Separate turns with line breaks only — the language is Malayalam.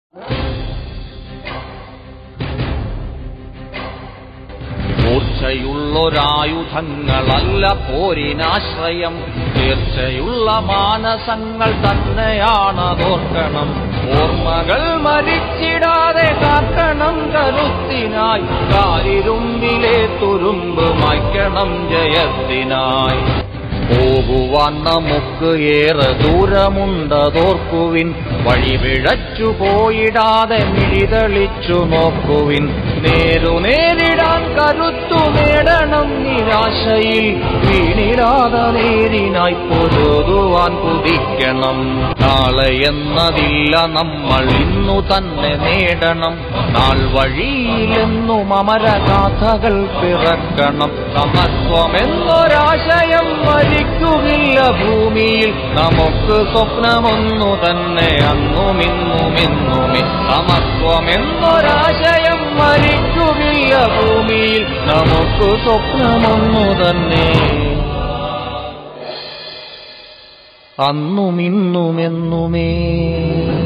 മൂർച്ചയുള്ളൊരായുധങ്ങളല്ല പോരിനാശ്രയം തീർച്ചയുള്ള മാനസങ്ങൾ തന്നെയാണതോർക്കണം ഓർമ്മകൾ മരിച്ചിടാതെ കാക്കണം കരുത്തിനായി കാലിരുമ്പിലെ തുരുമ്പ് മായ്ക്കണം ജയത്തിനായി പോകുവാൻ നമുക്ക് ഏറെ ദൂരമുണ്ടതോർക്കുവിൻ വഴി പിഴച്ചു പോയിടാതെ മിഴിതളിച്ചു നോക്കുവിൻ നേരു നേരിടാൻ കരുത്തു നേടണം നിരാശയിൽ വീണിടാതെ നേരിനായി പൊരുതുവാൻ കുതിക്കണം നാളെ എന്നതില്ല നമ്മൾ ഇന്നു തന്നെ നേടണം നാൾ വഴിയിലെന്നും അമരഗാഥകൾ പിറക്കണം സമത്വമെന്നൊരാശയം മരിക്കുകില്ല ഭൂമിയിൽ നമുക്ക് സ്വപ്നമൊന്നു തന്നെ അന്നുമിന്നുമിന്നുമേ സമത്വമെന്നൊരാശയം മരിക്കുകില്ല ഭൂമിയിൽ നമുക്ക് സ്വപ്നമൊന്നു തന്നെ അന്നുമിന്നുമെന്നുമേ